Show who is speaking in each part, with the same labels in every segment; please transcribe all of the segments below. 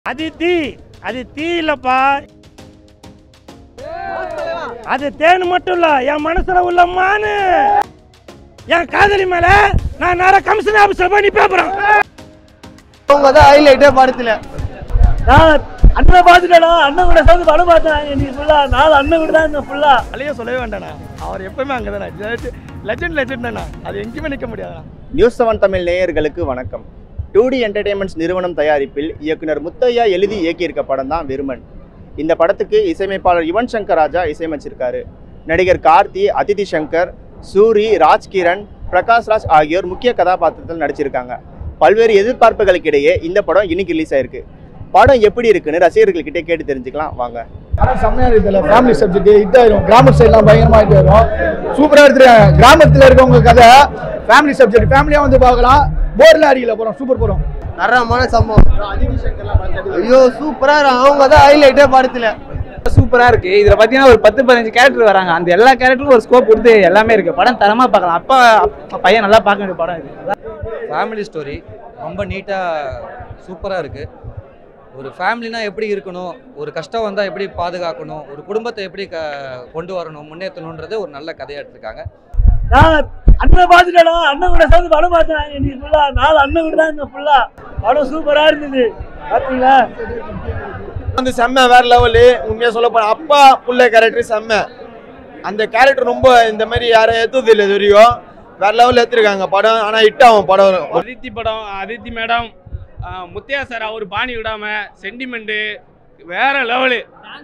Speaker 1: அது தீ அது தீ இல்லப்பா அது தேன் மட்டும் இல்ல என் மனசுல உள்ள மானு என் காதலி மேல நான் நேரம் கமிஷன் ஆபீஸ்ல போய் நிப்ப போறேன்
Speaker 2: அவங்க தான் ஹைலைட்டே படத்துல
Speaker 3: நான் அண்ணன் பார்த்துட்டேனா அண்ணன் கூட சேர்ந்து படம் பார்த்தேன் நீ ஃபுல்லா நான் அண்ணன் கூட தான் இருந்தேன் ஃபுல்லா
Speaker 2: அலையே சொல்லவே வேண்டாண்ணா அவர் எப்பவுமே அங்கே தானே லெஜெண்ட் லெஜெண்ட் தானே அது எங்கேயுமே நிற்க முடியாதுண்ணா
Speaker 4: நியூஸ் செவன் தமிழ் நேயர்களுக்கு வணக்கம் டூ டி என்டர்டைன்மெண்ட்ஸ் நிறுவனம் தயாரிப்பில் இயக்குனர் முத்தையா எழுதி இயக்கியிருக்க படம் தான் விருமன் இந்த படத்துக்கு இசையமைப்பாளர் யுவன் சங்கர் ராஜா இசையமைச்சிருக்காரு நடிகர் கார்த்தி அதிதி சங்கர் சூரி ராஜ்கிரண் பிரகாஷ் ராஜ் ஆகியோர் முக்கிய கதாபாத்திரத்தில் நடிச்சிருக்காங்க பல்வேறு எதிர்பார்ப்புகளுக்கு இடையே இந்த படம் இன்னைக்கு ரிலீஸ் ஆயிருக்கு படம் எப்படி இருக்குன்னு ரசிகர்கள்கிட்ட கேட்டு தெரிஞ்சுக்கலாம் வாங்க
Speaker 5: ஆனால் செம்மையா இருக்குல்ல ஃபேமிலி சப்ஜெக்ட் ஹிட் ஆயிரும் கிராம சைட்லாம் பயங்கரமா ஹிட் ஆயிரும் சூப்பரா எடுத்துருக்காங்க கிராமத்துல இருக்கவங்க கதை ஃபேமிலி சப்ஜெக்ட் ஃபேமிலியா வந்து பார்க்கலாம் போர்ல அடிக்கல போறோம் சூப்பர் போறோம்
Speaker 2: தரமான சம்பவம் ஐயோ சூப்பரா இருக்கும் அவங்க தான் ஹைலைட்டே படத்துல
Speaker 6: சூப்பரா இருக்கு இதுல பாத்தீங்கன்னா ஒரு பத்து பதினஞ்சு கேரக்டர் வராங்க அந்த எல்லா கேரக்டரும் ஒரு ஸ்கோப் கொடுத்து எல்லாமே இருக்கு படம் தரமா பார்க்கலாம் அப்பா அப்பா, பையன் நல்லா பார்க்க வேண்டிய படம் இது
Speaker 7: ஃபேமிலி ஸ்டோரி ரொம்ப நீட்டாக சூப்பராக இருக்குது ஒரு ஃபேமிலினா எப்படி இருக்கணும் ஒரு கஷ்டம் வந்தால் எப்படி பாதுகாக்கணும் ஒரு குடும்பத்தை எப்படி க கொண்டு வரணும் முன்னேற்றணுன்றது ஒரு நல்ல கதையாக எடுத்திருக்காங்க
Speaker 3: நான் அண்ணன் பார்த்துட்டேனா அண்ணன் கூட சேர்ந்து படம் பார்த்தேன் நீ ஃபுல்லா நான் அண்ணன் கூட தான் இருந்தேன் ஃபுல்லா படம் சூப்பரா இருந்தது பாத்தீங்களா
Speaker 2: வந்து செம்ம வேற லெவலு உண்மையா சொல்ல போனா அப்பா புள்ள கேரக்டர் செம்ம அந்த கேரக்டர் ரொம்ப இந்த மாதிரி யாரும் ஏத்தது இல்லை இது வரையும் வேற லெவலில் ஏற்றிருக்காங்க படம் ஆனால் ஹிட் ஆகும் படம்
Speaker 1: அதித்தி படம் அதித்தி மேடம் முத்தையா சார் அவர் பாணி விடாம சென்டிமெண்ட் வேற லெவலு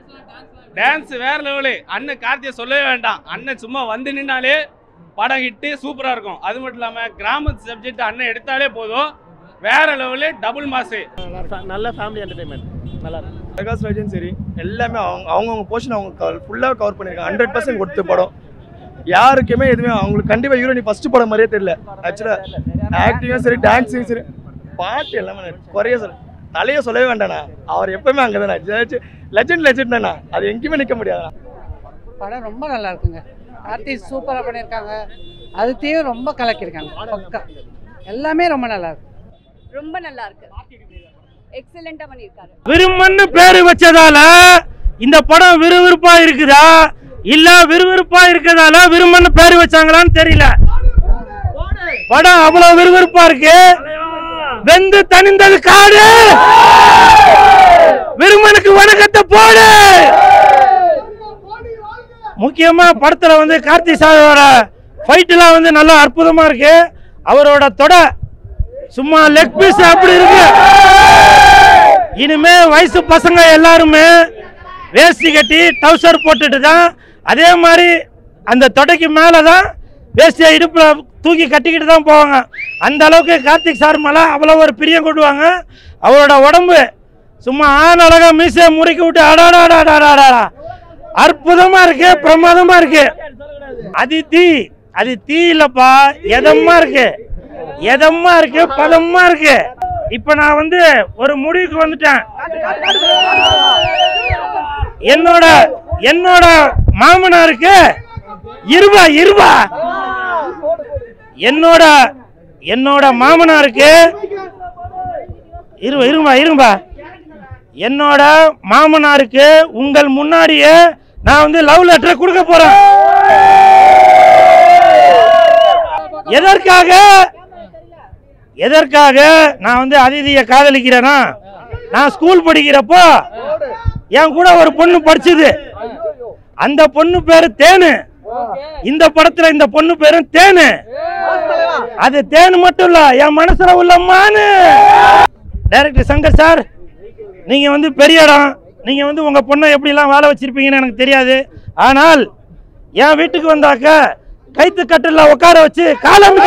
Speaker 1: டான்ஸ் வேற லெவலு அண்ணன் கார்த்தியை சொல்லவே வேண்டாம் அண்ணன் சும்மா வந்து நின்னாலே படம் ஹிட்டு சூப்பரா இருக்கும் அது மட்டும் இல்லாம கிராமத்து சப்ஜெக்ட் அண்ணன் எடுத்தாலே போதும் வேற லெவலு டபுள் மாசு
Speaker 3: நல்ல ஃபேமிலி என்டர்டைன்மெண்ட் நல்லா இருக்கு
Speaker 2: பிரகாஷ் ராஜன் சரி எல்லாமே அவங்க அவங்கவுங்க போர்ஷன் அவங்க ஃபுல்லாக கவர் பண்ணியிருக்காங்க ஹண்ட்ரட் பர்சன்ட் கொடுத்த படம் யாருக்குமே எதுவுமே அவங்களுக்கு கண்டிப்பாக ஹீரோ நீ ஃபர்ஸ்ட் படம் மாதிரியே தெரியல ஆக்சுவலாக ஆக்டிங்கும் சரி டான்ஸிங்கும் சரி பாட்டு எல்லாமே குறைய சொல்ல தலையை சொல்லவே வேண்டாண்ணா அவர் எப்பவுமே அங்கே தானே லெஜெண்ட் லெஜெண்ட் தானே அது எங்கேயுமே நிற்க முடியாதுண்ணா
Speaker 8: படம் ரொம்ப நல்லா இருக்குங்க ஆர்த்தி சூப்பராக பண்ணியிருக்காங்க அதுத்தையும் ரொம்ப கலக்கியிருக்காங்க பக்கா எல்லாமே ரொம்ப நல்லா இருக்கு
Speaker 9: ரொம்ப நல்லா இருக்கு எக்ஸலண்டா பண்ணிருக்காரு
Speaker 1: விரும்பன்னு பேரு வச்சதால இந்த படம் விறுவிறுப்பா இருக்குதா இல்ல விறுவிறுப்பா இருக்கதால விரும்பன்னு பேரு வச்சாங்களான்னு தெரியல படம் அவ்வளவு விறுவிறுப்பா இருக்கு வெந்து தணிந்தது காடு விரும்பனுக்கு வணக்கத்தை போடு முக்கியமா படத்துல வந்து கார்த்தி சாரோட ஃபைட்லாம் வந்து நல்லா அற்புதமா இருக்கு அவரோட தொடை சும்மா லெக் பீஸ் அப்படி இருக்கு இனிமே வயசு பசங்க எல்லாருமே வேஷ்டி கட்டி டவுசர் போட்டுட்டு தான் அதே மாதிரி அந்த தொடைக்கு மேலே தான் வேஷ்டியை இடுப்பில் தூக்கி கட்டிக்கிட்டு தான் போவாங்க அந்த அளவுக்கு கார்த்திக் சார் மேலே அவ்வளோ ஒரு பிரியம் கொண்டுவாங்க அவரோட உடம்பு சும்மா ஆண் அழகா மீசையை முறுக்கி விட்டு அடாடாடாடாடாடா அற்புதமா இருக்கு பிரமாதமா இருக்கு அது தீ அது தீ இல்லப்பா எதமா இருக்கு எதமா இருக்கு பதமா இருக்கு இப்ப நான் வந்து ஒரு முடிவுக்கு வந்துட்டேன் என்னோட என்னோட மாமனாருக்கு இருபா இருபா என்னோட என்னோட மாமனாருக்கு இருபா இருங்கப்பா இருங்கப்பா என்னோட மாமனாருக்கு உங்கள் முன்னாடியே நான் வந்து லவ் லெட்டர் கொடுக்க போறேன் எதற்காக எதற்காக நான் வந்து அதிதியை காதலிக்கிறேனா நான் ஸ்கூல் படிக்கிறப்போ என் கூட ஒரு பொண்ணு படிச்சது அந்த பொண்ணு பேரு தேனு இந்த படத்துல இந்த பொண்ணு பேரும் தேனு அது தேனு மட்டும் இல்ல என் மனசுல உள்ள மானு டைரக்டர் சங்கர் சார் நீங்க வந்து பெரிய இடம் நீங்க வந்து உங்க பொண்ணை எப்படிலாம் வாழ வச்சிருப்பீங்கன்னு எனக்கு தெரியாது ஆனால் என் வீட்டுக்கு வந்தாக்க கைத்து கட்டில உட்கார வச்சு காலம்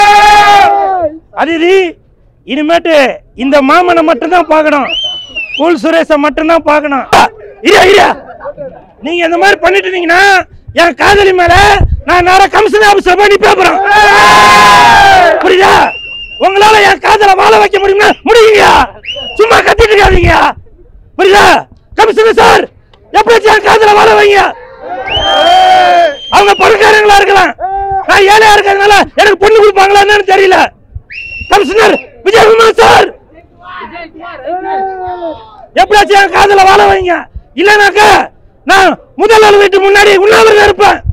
Speaker 1: அதிதி இனிமேட்டு இந்த மாமனை மட்டும்தான் பார்க்கணும் கூல் சுரேஷை மட்டும்தான் பார்க்கணும் இரியா இரியா நீங்க இந்த மாதிரி பண்ணிட்டு இருந்தீங்கன்னா என் காதலி மேல நான் நேரம் கமிஷன் ஆபீஸ்ல போய் நிப்ப போறேன் புரியுதா உங்களால என் காதல வாழ வைக்க முடியுமா முடியுங்க சும்மா கத்திட்டு இருக்காதீங்க புரியுதா கமிஷனர் சார் எப்படியாச்சும் என் காதல வாழ வைங்க அவங்க பணக்காரங்களா இருக்கலாம் நான் ஏழையா இருக்கிறதுனால எனக்கு பொண்ணு கொடுப்பாங்களா என்னன்னு தெரியல கமிஷனர் விஜயகுமார் சார் எப்படியாச்சும் என் காதல வாழ வைங்க இல்லைனாக்கா நான் முதல்வர் வீட்டு முன்னாடி உண்ணாவிரதம் இருப்பேன்